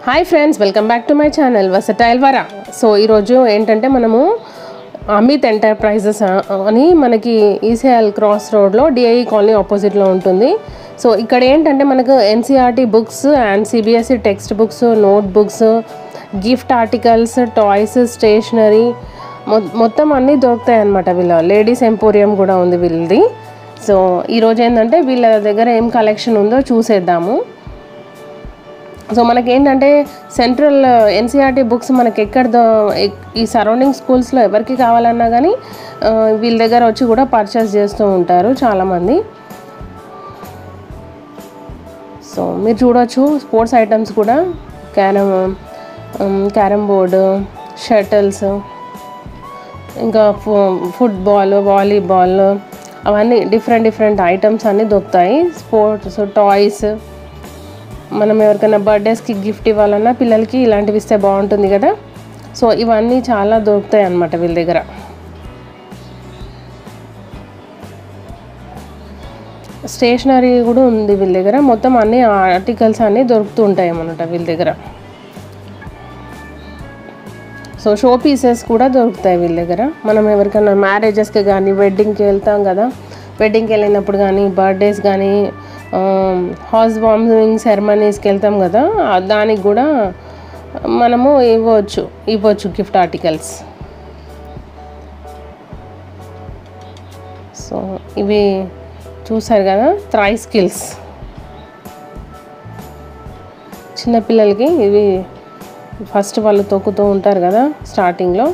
hi friends welcome back to my channel versatile వరా so ఈరోజు ఏంటంటే మనము అమిత్ ఎంటర్ప్రైజెస్ అని మనకి ఈసీఎల్ క్రాస్ రోడ్లో డిఐఈ కాలనీ ఆపోజిట్లో ఉంటుంది సో ఇక్కడ ఏంటంటే మనకు NCERT books and CBSE text books note books gift articles toys stationery మొత్తం అన్నీ దొరుకుతాయి అన్నమాట వీళ్ళ లేడీస్ ఎంపోరియం కూడా ఉంది వీళ్ళది సో ఈరోజు ఏంటంటే వీళ్ళ దగ్గర ఏం కలెక్షన్ ఉందో చూసేద్దాము సో మనకి ఏంటంటే సెంట్రల్ ఎన్సీఆర్టీ బుక్స్ మనకి ఎక్కడ దో- ఎక్- ఈ సరౌండింగ్ స్కూల్స్లో ఎవరికి కావాలన్నా కానీ ఆ, వీళ్ళ దగ్గర వచ్చి కూడా పర్చేస్ చేస్తూ ఉంటారు చాలామంది సో మీరు చూడొచ్చు స్పోర్ట్స్ ఐటమ్స్ కూడా క్యారమ్ క్యారమ్ బోర్డు షటిల్స్ ఇంకా ఫు ఫుట్బాల్ వాలీబాల్ అవన్నీ డిఫరెంట్ డిఫరెంట్ ఐటమ్స్ అన్నీ దొరుకుతాయి స్పోర్ట్స్ టాయ్స్ మనం ఎవరికైనా బర్త్డేస్కి గిఫ్ట్ ఇవ్వాలన్నా పిల్లలకి ఇలాంటివి ఇస్తే బాగుంటుంది కదా సో ఇవన్నీ చాలా దొరుకుతాయి అన్నమాట వీళ్ళ దగ్గర స్టేషనరీ కూడా ఉంది వీళ్ళ దగ్గర మొత్తం అన్ని ఆర్టికల్స్ అన్నీ దొరుకుతూ ఉంటాయి అన్నమాట వీళ్ళ దగ్గర సో షో పీసెస్ కూడా దొరుకుతాయి వీళ్ళ దగ్గర మనం ఎవరికైనా మ్యారేజెస్కి కానీ వెడ్డింగ్కి వెళ్తాం కదా వెడ్డింగ్కి వెళ్ళినప్పుడు కానీ బర్త్డేస్ కానీ హౌస్ వార్మింగ్ సెరమనీస్కి వెళ్తాం కదా ఆ దానికి కూడా మనము ఇవ్వచ్చు ఇవ్వచ్చు గిఫ్ట్ ఆర్టికల్స్ సో ఇవి చూసారు కదా త్రై స్కిల్స్ చిన్నపిల్లలకి ఇవి ఫస్ట్ వాళ్ళు తొక్కుతూ ఉంటారు కదా స్టార్టింగ్లో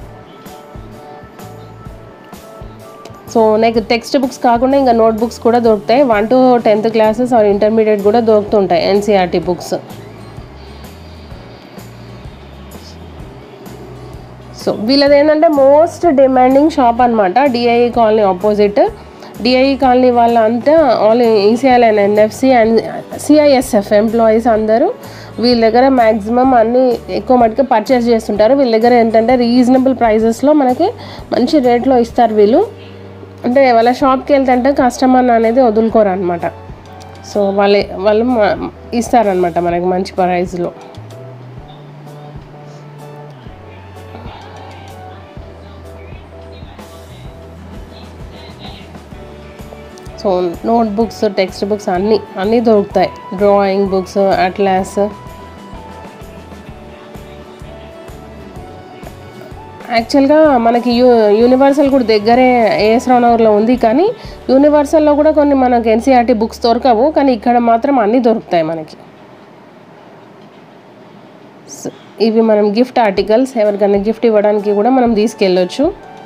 సో నెక్స్ట్ టెక్స్ట్ బుక్స్ కాకుండా ఇంకా నోట్ బుక్స్ కూడా దొరుకుతాయి one to tenth classes or intermediate కూడా దొరుకుతుంటాయి ఎన్సీఆర్టీ బుక్స్ సో వీళ్ళది ఏంటంటే మోస్ట్ డిమాండింగ్ షాప్ అనమాట DIE colony opposite DIE colony వాళ్ళంతా all ECL and NFC and CISF employees అందరూ వీళ్ళ దగ్గర మ్యాక్సిమం అన్నీ ఎక్కువ మటుకు పర్చేస్ చేస్తుంటారు వీళ్ళ దగ్గర ఏంటంటే రీజనబుల్ ప్రైజెస్లో మనకి మంచి రేట్లో ఇస్తారు వీళ్ళు అంటే వాళ్ళ షాప్కి వెళ్తుంటే కస్టమర్ అనేది వదులుకోరు అనమాట సో వాళ్ళే వాళ్ళు మ- ఇస్తారనమాట మనకి మంచి ప్రైస్లో so note books text books అన్నీ అన్నీ దొరుకుతాయి డ్రాయింగ్ బుక్స్ అట్లాస్ యాక్చువల్గా మనకి యూ యూనివర్సల్ కూడా దగ్గరే ఏఎస్ నగర్లో ఉంది కానీ యూనివర్సల్లో కూడా కొన్ని మనకి ఎన్సీఆర్టీ బుక్స్ దొరకవు కానీ ఇక్కడ మాత్రం అన్నీ దొరుకుతాయి మనకి స- ఇవి మనం గిఫ్ట్ ఆర్టికల్స్ ఎవరికైనా గిఫ్ట్ ఇవ్వడానికి కూడా మనం తీసుకెళ్ళొచ్చు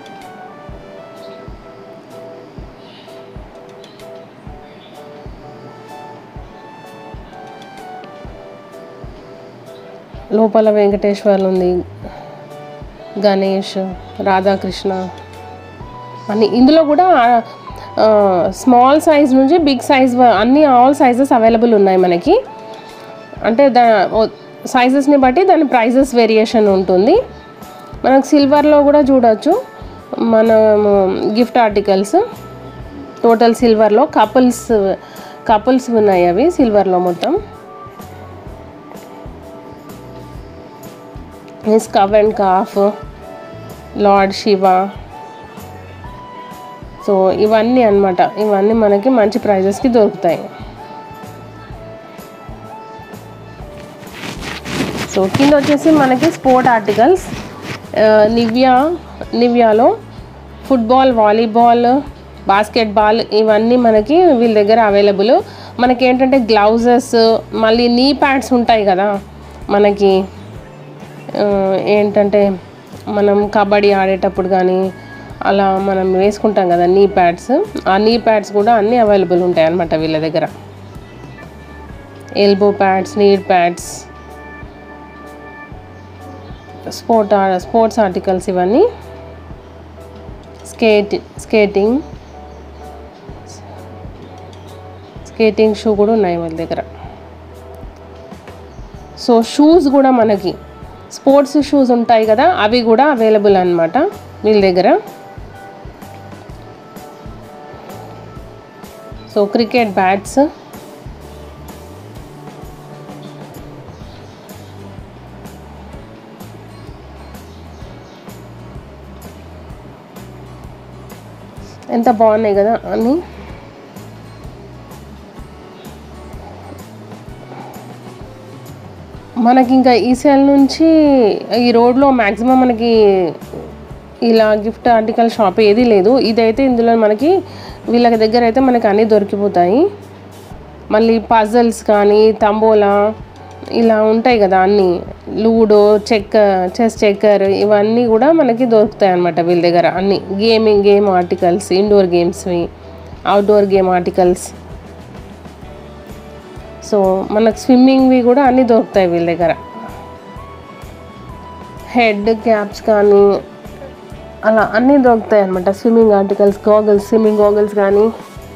లోపల వెంకటేశ్వర్లు ఉంది గణేష్ రాధాకృష్ణ అని ఇందులో కూడా స్మాల్ సైజ్ నుంచి బిగ్ సైజ్ అన్ని ఆల్ సైజెస్ అవైలబుల్ ఉన్నాయి మనకి అంటే దా సైజెస్ని బట్టి దాని ప్రైజెస్ వేరియేషన్ ఉంటుంది మనకు సిల్వర్లో కూడా చూడొచ్చు మనము గిఫ్ట్ ఆర్టికల్స్ టోటల్ సిల్వర్లో కపుల్స్ కపుల్స్ ఉన్నాయి అవి సిల్వర్లో మొత్తం his cow and calf Lord Shiva so ఇవన్నీ అన్నమాట ఇవన్నీ మనకి మంచి ప్రైజెస్కి దొరుకుతాయి సో కింద వచ్చేసి మనకి స్పోర్ట్ ఆర్టికల్స్ నివ్యా నివ్యాలో ఫుట్బాల్ వాలీబాల్ బాస్కెట్బాల్ ఇవన్నీ మనకి వీళ్ళ దగ్గర అవైలబుల్ మనకి ఏంటంటే గ్లౌజెస్ మళ్ళీ నీ ప్యాడ్స్ ఉంటాయి కదా మనకి ఆ, ఏంటంటే మనం కబడ్డీ ఆడేటప్పుడు కానీ అలా మనం వేసుకుంటాం కదా నీ ప్యాడ్స్ ఆ నీ ప్యాడ్స్ కూడా అన్నీ అవైలబుల్ ఉంటాయి అన్నమాట వీళ్ళ దగ్గర elbow pads knee pads sport sports articles ఇవన్నీ స్కేట్ స్కేటింగ్ స్కేటింగ్ షూ కూడా ఉన్నాయి వాళ్ళ దగ్గర సో షూస్ కూడా మనకి స్పోర్ట్స్ షూస్ ఉంటాయి కదా అవి కూడా అవైలబుల్ అన్నమాట వీళ్ళ దగ్గర సో క్రికెట్ బ్యాట్స్ ఎంత బాగున్నాయి కదా అన్నీ మనకి ఇంకా ఈసీఎల్ నుంచి ఈ రోడ్లో మ్యాక్సిమం మనకి ఇలా గిఫ్ట్ ఆర్టికల్ షాప్ ఏది లేదు ఇదైతే ఇందులో మనకి వీళ్ళ దగ్గర అయితే మనకి అన్నీ దొరికిపోతాయి మళ్ళీ పజల్స్ కానీ తంబోలా ఇలా ఉంటాయి కదా అన్నీ లూడో చెక్క చెస్ చెక్కర్ ఇవన్నీ కూడా మనకి దొరుకుతాయి అన్నమాట వీళ్ళ దగ్గర అన్ని గేమింగ్ గేమ్ ఆర్టికల్స్ ఇండోర్ గేమ్స్వి అవుట్డోర్ గేమ్ ఆర్టికల్స్ సో మనకు స్విమ్మింగ్వి కూడా అన్నీ దొరుకుతాయి వీళ్ళ దగ్గర హెడ్ క్యాప్స్ కానీ అలా అన్నీ దొరుకుతాయి అనమాట swimming articles goggles swimming goggles కానీ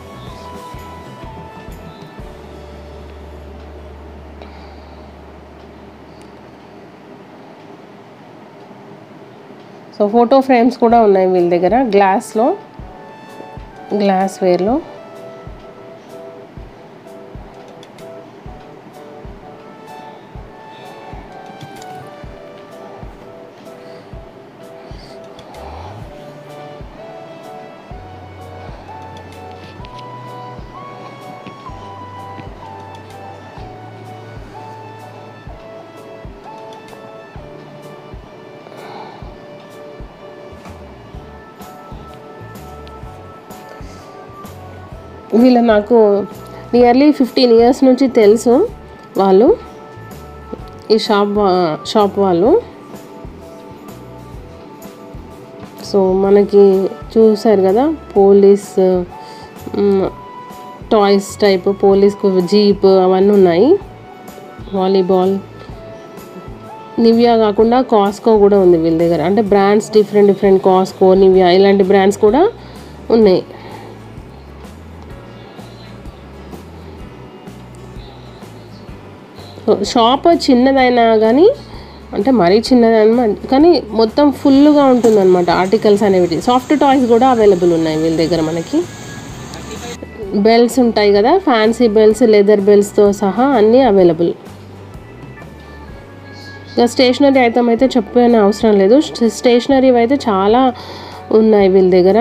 సో ఫోటో ఫ్రేమ్స్ కూడా ఉన్నాయి వీళ్ళ దగ్గర గ్లాస్లో గ్లాస్ వేర్లో వీళ్ళు నాకు నియర్లీ ఫిఫ్టీన్ ఇయర్స్ నుంచి తెలుసు వాళ్ళు ఈ షాప్ వా- షాప్ వాళ్ళు సో మనకి చూసారు కదా పోలీస్ మ్, టాయ్స్ టైప్ పోలీస్ జీప్ అవన్నీ ఉన్నాయి వాలీబాల్ నివియా కాకుండా కాస్కో కూడా ఉంది వీళ్ళ దగ్గర అంటే brands different different Cosco Nivia ఇలాంటి బ్రాండ్స్ కూడా ఉన్నాయి షాప్ చిన్నదైనా కానీ అంటే మరీ చిన్నదైనా కానీ మొత్తం ఫుల్గా ఉంటుంది అనమాట ఆర్టికల్స్ అనేవి సాఫ్ట్ టాయ్స్ కూడా అవైలబుల్ ఉన్నాయి వీళ్ళ దగ్గర మనకి బెల్స్ ఉంటాయి కదా ఫ్యాన్సీ బెల్స్ లెదర్ బెల్స్తో సహా అన్నీ అవైలబుల్ ఇంకా స్టేషనరీ ఐటమ్ అయితే చెప్పని అవసరం లేదు స్టేషనరీ అయితే చాలా ఉన్నాయి వీళ్ళ దగ్గర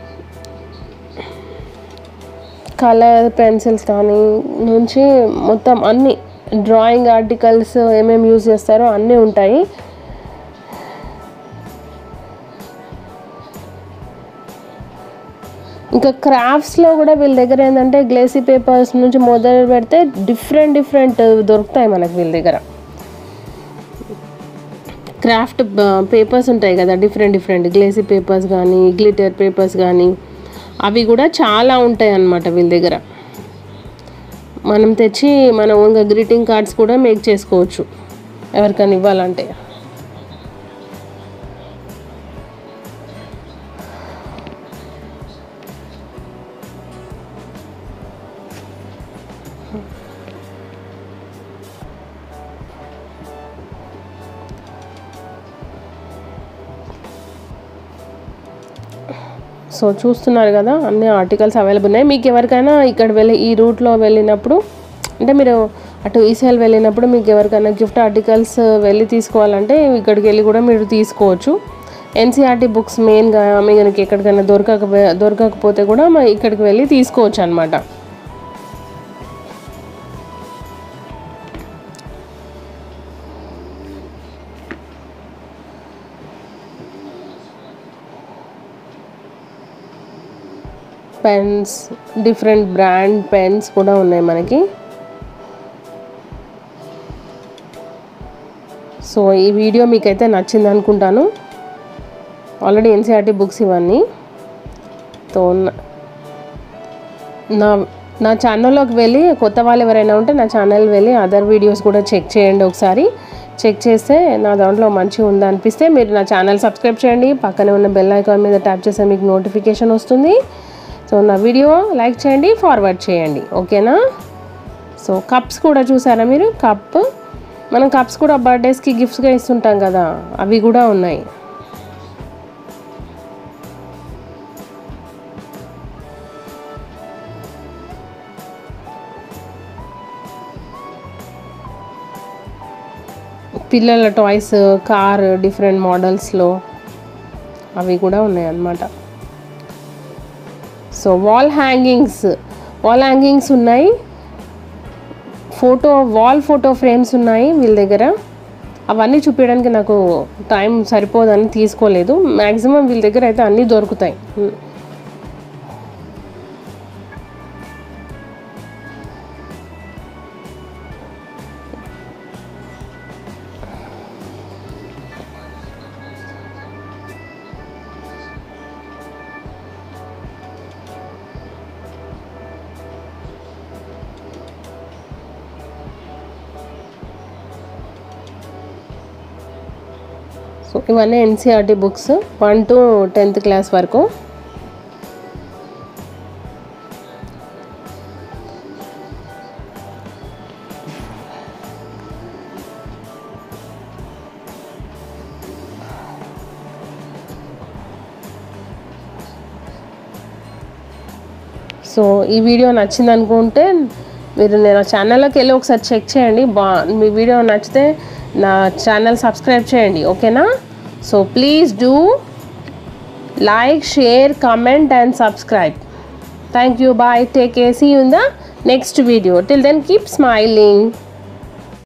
కలర్ పెన్సిల్స్ కానీ నుంచి మొత్తం అన్ని డ్రాయింగ్ ఆర్టికల్స్ ఏమేమి యూజ్ చేస్తారో అన్నీ ఉంటాయి ఇంకా క్రాఫ్ట్స్లో కూడా వీళ్ళ దగ్గర ఏంటంటే గ్లేసీ పేపర్స్ నుంచి మొదలు పెడితే డిఫరెంట్ డిఫరెంట్ దొరుకుతాయి మనకి వీళ్ళ దగ్గర క్రాఫ్ట్ పేపర్స్ ఉంటాయి కదా డిఫరెంట్ డిఫరెంట్ గ్లేసీ పేపర్స్ కానీ గ్లిటర్ పేపర్స్ కానీ అవి కూడా చాలా ఉంటాయి అన్నమాట వీళ్ళ దగ్గర మనం తెచ్చి మన ఓన్గా గ్రీటింగ్ కార్డ్స్ కూడా మేక్ చేసుకోవచ్చు ఎవరికైనా ఇవ్వాలంటే సో చూస్తున్నారు కదా అన్ని ఆర్టికల్స్ అవైలబుల్ ఉన్నాయి మీకు ఎవరికైనా ఇక్కడ వెళ్ళి ఈ రూట్లో వెళ్ళినప్పుడు అంటే మీరు అటు ఈసీఎల్ వెళ్ళినప్పుడు మీకు ఎవరికైనా గిఫ్ట్ ఆర్టికల్స్ వెళ్ళి తీసుకోవాలంటే ఇక్కడికి వెళ్ళి కూడా మీరు తీసుకోవచ్చు ఎన్సీఆర్టీ బుక్స్ మెయిన్గా మీకు ఎక్కడికైనా దొరకక దొరకకపోతే కూడా మ- ఇక్కడికి వెళ్ళి తీసుకోవచ్చు అనమాట పెన్స్ డిఫరెంట్ బ్రాండ్ పెన్స్ కూడా ఉన్నాయి మనకి సో ఈ వీడియో మీకైతే నచ్చింది అనుకుంటాను ఆల్రెడీ ఎన్సీఆర్టీ బుక్స్ ఇవన్నీ తో నా- నా నా ఛానల్లోకి వెళ్ళి కొత్త వాళ్ళు ఎవరైనా ఉంటే నా ఛానల్ వెళ్ళి అదర్ వీడియోస్ కూడా చెక్ చేయండి ఒకసారి చెక్ చేస్తే నా దాంట్లో మంచిగా ఉందా అనిపిస్తే మీరు నా ఛానల్ సబ్స్క్రైబ్ చేయండి పక్కనే ఉన్న బెల్ ఐకాన్ మీద ట్యాప్ చేస్తే మీకు నోటిఫికేషన్ వస్తుంది సో నా వీడియో లైక్ చేయండి ఫార్వర్డ్ చేయండి ఓకేనా సో కప్స్ కూడా చూసారా మీరు కప్ మనం కప్స్ కూడా బర్త్డేస్కి గిఫ్ట్స్గా ఇస్తుంటాం కదా అవి కూడా ఉన్నాయి పిల్లల టాయ్స్ కార్ డిఫరెంట్ మోడల్స్లో అవి కూడా ఉన్నాయి అన్నమాట so wall hangings wall hangings ఉన్నాయి ఫోటో వాల్ ఫోటో ఫ్రేమ్స్ ఉన్నాయి వీళ్ళ దగ్గర అవన్నీ చూపించడానికి నాకు టైం సరిపోదని తీసుకోలేదు మ్యాక్సిమం వీళ్ళ దగ్గర అయితే అన్నీ దొరుకుతాయి సో ఇవన్నీ NCERT books one to tenth class వరకు సో ఈ వీడియో నచ్చింది అనుకుంటే మీరు నేను ఛానల్లోకి వెళ్ళి ఒకసారి చెక్ చేయండి బా మీ వీడియో నచ్చితే నా ఛానల్ సబ్స్క్రైబ్ చేయండి ఓకేనా so please do like share comment and subscribe thank you bye take care see you in the next video till then keep smiling